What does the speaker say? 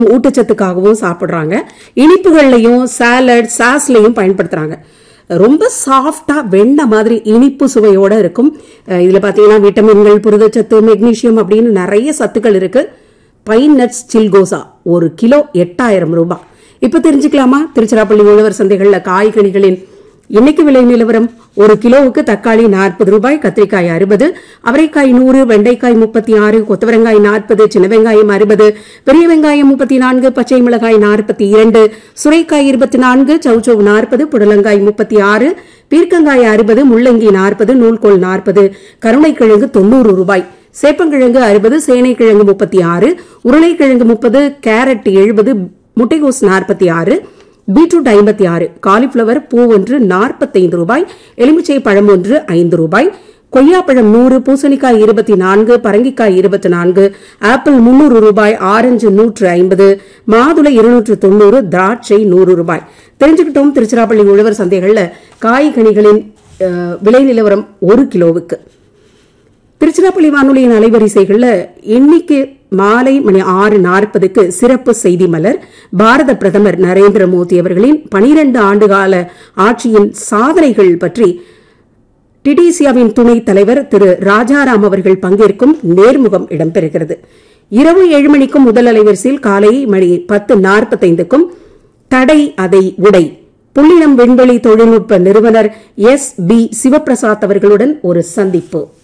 ஊட்டச்சத்துக்காகவும் சாப்பிடுறாங்க இனிப்புகள்லையும் சாலட் சாஸ்லையும் பயன்படுத்துறாங்க ரொம்ப சாஃப்டா வெண்ணெய் மாதிரி இனிப்பு சுவையோட இருக்கும் அஹ் இதுல பாத்தீங்கன்னா விட்டமின்கள் புரதச்சத்து மெக்னீசியம் அப்படின்னு நிறைய சத்துக்கள் இருக்கு பைன் நட்ஸ் சில்கோசா ஒரு கிலோ எட்டாயிரம் ரூபாய் இப்ப தெரிஞ்சுக்கலாமா திருச்சிராப்பள்ளி உழவர் சந்தைகள்ல காய்கனிகளின் இன்னைக்கு விலை நிலவரம் ஒரு கிலோவுக்கு தக்காளி நாற்பது ரூபாய் கத்திரிக்காய் அறுபது அவரைக்காய் நூறு வெண்டைக்காய் முப்பத்தி ஆறு கொத்தவரங்காய் நாற்பது சின்ன வெங்காயம் அறுபது பெரிய வெங்காயம் முப்பத்தி நான்கு பச்சை மிளகாய் நாற்பத்தி இரண்டு சுரைக்காய் இருபத்தி நான்கு சௌச்சௌ நாற்பது புடலங்காய் முப்பத்தி ஆறு பீர்க்கங்காய் அறுபது முள்ளங்கி நாற்பது நூல்கோல் நாற்பது கருணைக்கிழங்கு தொண்ணூறு ரூபாய் சேப்பங்கிழங்கு அறுபது சேனைக்கிழங்கு முப்பத்தி ஆறு உருளைக்கிழங்கு முப்பது கேரட் எழுபது முட்டைகோஸ் நாற்பத்தி ஆறு பீட்ரூட் ஐம்பத்தி ஆறு காலிஃபிளவர் பூ ஒன்று நாற்பத்தைந்து ரூபாய் எலுமிச்சை பழம் ஒன்று ஐந்து ரூபாய் கொய்யாப்பழம் நூறு பூசணிக்காய் இருபத்தி நான்கு பரங்கிக்காய் இருபத்தி நான்கு ஆப்பிள் முன்னூறு ரூபாய் ஆரஞ்சு நூற்று ஐம்பது மாதுளை இருநூற்று தொண்ணூறு திராட்சை நூறு ரூபாய் தெரிஞ்சுக்கிட்டோம் திருச்சிராப்பள்ளி உழவர் சந்தைகள்ல காய்கனிகளின் அஹ், விலை நிலவரம் ஒரு கிலோவுக்கு திருச்சிராப்பள்ளி வானொலியின் அலைவரிசைகள்ல இன்னைக்கு மாலை மணி ஆறு நாற்பதுக்கு சிறப்பு செய்தி மலர் பாரத பிரதமர் நரேந்திர மோடி அவர்களின் பனிரெண்டு ஆண்டுகால ஆட்சியின் சாதனைகள் பற்றி டிடிசியாவின் துணைத் தலைவர் திரு ராஜாராம் அவர்கள் பங்கேற்கும் நேர்முகம் இடம்பெறுகிறது இரவு ஏழு மணிக்கும் முதல் அலைவரிசையில் காலை மணி பத்து நாற்பத்தைந்துக்கும் தடை அதை உடை புள்ளினம் விண்வெளி தொழில்நுட்ப நிறுவனர் எஸ் பி சிவபிரசாத் அவர்களுடன் ஒரு சந்திப்பு